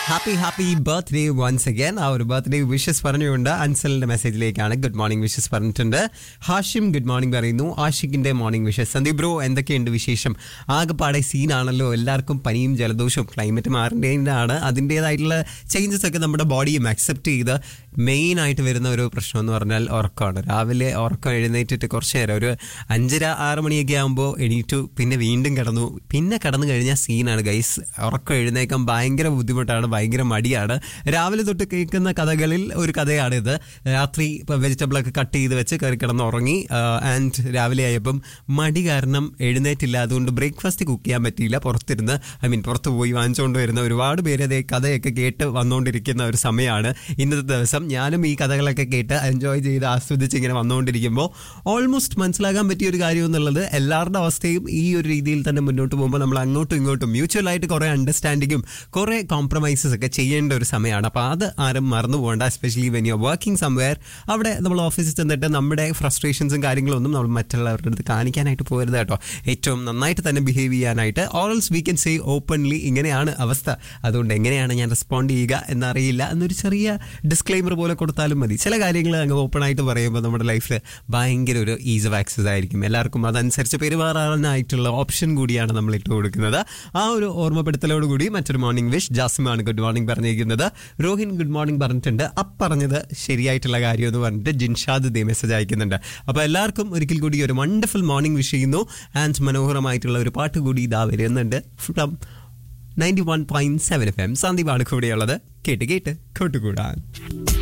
happy happy birthday once again ആ ഒരു birthday wishes പറഞ്ഞുകൊണ്ട് അൻസലിന്റെ മെസ്സേജിലേക്കാണ് ഗുഡ് മോർണിംഗ് വിഷസ് പറഞ്ഞിട്ടുണ്ട് ഹാഷിം ഗുഡ് മോർണിംഗ് പറയുന്നു ആഷിഖിന്റെ മോർണിംഗ് വിഷസ് സന്ദീപ് ബ്രോ എന്തൊക്കെയുണ്ട് വിശേഷം ആകെപ്പാടെ സീനാണല്ലോ എല്ലാവർക്കും പനിയും ജലദോഷവും ക്ലൈമറ്റ് മാറേണ്ടതാണ് അതിൻ്റെതായിട്ടുള്ള ചേഞ്ചസ് ഒക്കെ നമ്മുടെ ബോഡിയും അക്സെപ്റ്റ് ചെയ്ത് മെയിൻ ആയിട്ട് വരുന്ന ഒരു പ്രശ്നം എന്ന് പറഞ്ഞാൽ ഉറക്കമാണ് രാവിലെ ഉറക്കം എഴുന്നേറ്റിട്ട് കുറച്ച് നേരം ഒരു അഞ്ചര ആറ് മണിയൊക്കെ ആകുമ്പോൾ എണീറ്റു പിന്നെ വീണ്ടും കിടന്നു പിന്നെ കിടന്നു കഴിഞ്ഞാൽ സീനാണ് ഗൈസ് ഉറക്കം എഴുന്നേക്കാൻ ഭയങ്കര ബുദ്ധിമുട്ടാണ് ഭയങ്കര മടിയാണ് രാവിലെ തൊട്ട് കേൾക്കുന്ന കഥകളിൽ ഒരു കഥയാണിത് രാത്രി ഇപ്പോൾ വെജിറ്റബിൾ ഒക്കെ കട്ട് ചെയ്ത് വെച്ച് കയറി കിടന്ന് ഉറങ്ങി ആൻഡ് രാവിലെ ആയപ്പം മടി കാരണം എഴുന്നേറ്റില്ല അതുകൊണ്ട് ബ്രേക്ക്ഫാസ്റ്റ് കുക്ക് ചെയ്യാൻ പറ്റിയില്ല പുറത്തിരുന്ന് ഐ മീൻ പുറത്ത് പോയി വാങ്ങിച്ചുകൊണ്ട് വരുന്ന ഒരുപാട് പേര് അതേ കഥയൊക്കെ കേട്ട് വന്നുകൊണ്ടിരിക്കുന്ന ഒരു സമയമാണ് ഇന്നത്തെ ദിവസം ഞാനും ഈ കഥകളൊക്കെ കേട്ട് എൻജോയ് ചെയ്ത് ആസ്വദിച്ച് ഇങ്ങനെ വന്നുകൊണ്ടിരിക്കുമ്പോൾ ഓൾമോസ്റ്റ് മനസ്സിലാക്കാൻ പറ്റിയ ഒരു കാര്യം എന്നുള്ളത് എല്ലാവരുടെ അവസ്ഥയും ഈ ഒരു രീതിയിൽ തന്നെ മുന്നോട്ട് പോകുമ്പോൾ നമ്മൾ അങ്ങോട്ടും ഇങ്ങോട്ടും മ്യൂച്വലായിട്ട് കുറേ അണ്ടർസ്റ്റാൻഡിങ്ങും കുറേ കോംപ്രമൈസസ് ഒക്കെ ചെയ്യേണ്ട ഒരു സമയമാണ് അപ്പോൾ അത് ആരും മറന്നു പോകണ്ട especially when you working somewhere അവിടെ നമ്മൾ ഓഫീസിൽ ചെന്നിട്ട് നമ്മുടെ ഫ്രസ്ട്രേഷൻസും കാര്യങ്ങളൊന്നും നമ്മൾ മറ്റുള്ളവരുടെ അടുത്ത് കാണിക്കാനായിട്ട് പോകരുത് കേട്ടോ ഏറ്റവും നന്നായിട്ട് തന്നെ ബിഹേവ് ചെയ്യാനായിട്ട് also we can say openly ഇങ്ങനെയാണ് അവസ്ഥ അതുകൊണ്ട് എങ്ങനെയാണ് ഞാൻ റെസ്പോണ്ട് ചെയ്യുക എന്നറിയില്ല എന്നൊരു ചെറിയ ഡിസ്ക്ലെയിമർ പോലെ കൊടുത്താലും മതി ചില കാര്യങ്ങൾ അങ്ങ് ഓപ്പൺ ആയിട്ട് പറയുമ്പോൾ നമ്മുടെ ലൈഫിൽ ഭയങ്കര ഒരു ഈസ് ഓഫ് ആക്സസ് ആയിരിക്കും എല്ലാവർക്കും അതനുസരിച്ച് പെരുമാറാനായിട്ടുള്ള ഓപ്ഷൻ കൂടിയാണ് നമ്മൾ ഇട്ട് കൊടുക്കുന്നത് ആ ഒരു ഓർമ്മപ്പെടുത്തലോടുകൂടി മറ്റൊരു മോർണിംഗ് വിഷ് ജാസിമാണ് ഗുഡ് മോർണിംഗ് പറഞ്ഞിരിക്കുന്നത് രോഹിൻ ഗുഡ് മോർണിംഗ് പറഞ്ഞിട്ടുണ്ട് അപ്പ് പറഞ്ഞത് ശരിയായിട്ടുള്ള കാര്യം എന്ന് പറഞ്ഞിട്ട് ജിൻഷാദ് ദേ മെസ്സേജ് അയക്കുന്നുണ്ട് അപ്പോൾ എല്ലാവർക്കും ഒരിക്കൽ കൂടി ഒരു വണ്ടർഫുൾ മോർണിംഗ് വിഷ് ചെയ്യുന്നു ആൻഡ് മനോഹരമായിട്ടുള്ള ഒരു പാട്ട് കൂടി ഇതാ വരുന്നുണ്ട് from ninety one point seven F M സന്ദീപാണ് കൂടെയുള്ളത് കേട്ട് കേട്ട് കൂട്ടുകൂടാൻ